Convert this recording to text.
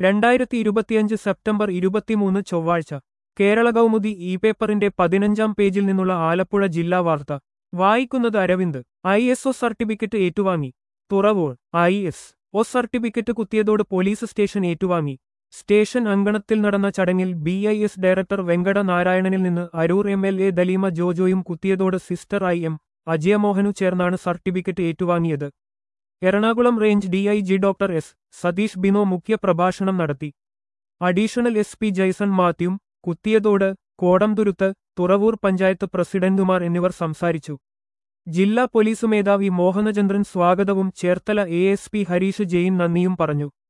രണ്ടായിരത്തി ഇരുപത്തിയഞ്ച് സെപ്റ്റംബർ ഇരുപത്തിമൂന്ന് ചൊവ്വാഴ്ച കേരള കൗമുദി ഇ പേപ്പറിന്റെ പതിനഞ്ചാം പേജിൽ നിന്നുള്ള ആലപ്പുഴ ജില്ലാ വാർത്ത വായിക്കുന്നത് Aravind I S O certificate ഏറ്റുവാങ്ങി Thuravoor I S O certificate Kuthiyathode police station ഏറ്റുവാങ്ങി സ്റ്റേഷൻ അങ്കണത്തിൽ നടന്ന ചടങ്ങിൽ B I S director Venkata നാരായണനിൽ നിന്ന് Aroor M L A Daleema ജോജോയും കുത്തിയതോട് സിസ്റ്റർ ഐ എം അജയമോഹനു ചേർന്നാണ് സർട്ടിഫിക്കറ്റ് ഏറ്റുവാങ്ങിയത് Ernakulam range D I G doctor S Satheesh Bino മുഖ്യ പ്രഭാഷണം നടത്തി അഡീഷണൽ എസ് പി ജയ്സൺ മാത്യും കുത്തിയതോട് കോടംതുരുത്ത് തുറവൂർ പഞ്ചായത്ത് പ്രസിഡന്റുമാർ എന്നിവർ സംസാരിച്ചു ജില്ലാ പോലീസ് മേധാവി മോഹനചന്ദ്രൻ സ്വാഗതവും Cherthala A S P Harish Jain നന്ദിയും പറഞ്ഞു